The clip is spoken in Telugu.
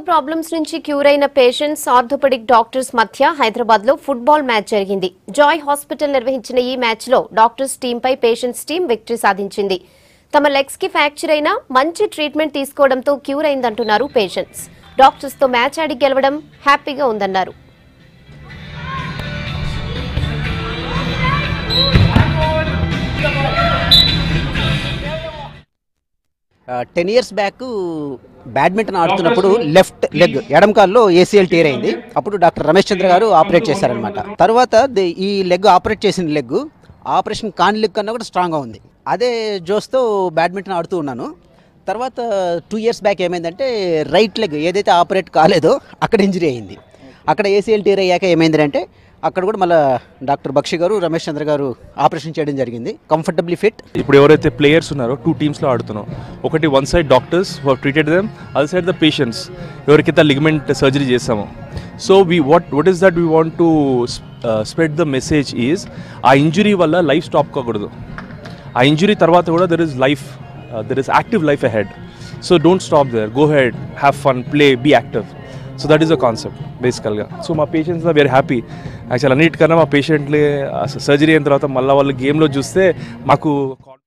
ప్రాబ్లమ్స్ నుంచి క్యూర్ అయిన పేషెంట్స్ ఆర్థోపెడిక్ డాక్టర్స్ మధ్య హైదరాబాద్ లో ఫుట్బాల్ మ్యాచ్ జరిగింది జాయ్ హాస్పిటల్ నిర్వహించిన ఈ మ్యాచ్ లో డాక్టర్స్ టీంపై పేషెంట్స్ టీం విక్టరీ సాధించింది తమ లెగ్స్ కి ఫ్రాక్చర్ అయినా మంచి ట్రీట్మెంట్ తీసుకోవడంతో క్యూర్ అయిందంటున్నారు పేషెంట్స్ డాక్టర్స్ తో మ్యాచ్ ఆడి గెలవడం హ్యాపీగా ఉందన్నారు టెన్ ఇయర్స్ బ్యాక్ బ్యాడ్మింటన్ ఆడుతున్నప్పుడు లెఫ్ట్ లెగ్ ఎడమ కాల్లో ఏసీఎల్ టేర్ అయింది అప్పుడు డాక్టర్ రమేష్ చంద్ర గారు ఆపరేట్ చేశారనమాట తర్వాత ది- ఈ లెగ్ ఆపరేట్ చేసిన లెగ్ ఆపరేషన్ కాని లెగ్ కన్నా కూడా స్ట్రాంగ్గా ఉంది అదే జోస్తో బ్యాడ్మింటన్ ఆడుతూ ఉన్నాను తర్వాత టూ ఇయర్స్ బ్యాక్ ఏమైందంటే రైట్ లెగ్ ఏదైతే ఆపరేట్ కాలేదో అక్కడ ఇంజరీ అయింది అక్కడ ఏసీఎల్ టేర్ అయ్యాక ఏమైందంటే అక్కడ కూడా మళ్ళీ డాక్టర్ బక్షి గారు రమేష్ చంద్ర గారు ఆపరేషన్ చేయడం జరిగింది కంఫర్టబుల్లీ ఫిట్ ఇప్పుడు ఎవరైతే ప్లేయర్స్ ఉన్నారో టూ టీమ్స్లో ఆడుతున్నాం ఒకటి one side doctors who treated them other side the patients ఎవరికైతే లిగమెంట్ సర్జరీ చేస్తామో so we what what is that we want to spread the message is ఆ ఇంజురీ వల్ల లైఫ్ స్టాప్ కాకూడదు ఆ ఇంజురీ తర్వాత కూడా there is life there is active life ahead so don't stop there go head have fun play be active so that is a concept బేసికల్గా సో మా పేషెంట్స్ వీఆర్ హ్యాపీ యాక్చువల్ అన్నిటికన్నా మా పేషెంట్లే సర్జరీ అయిన తర్వాత మళ్ళీ వాళ్ళు గేమ్లో చూస్తే మాకు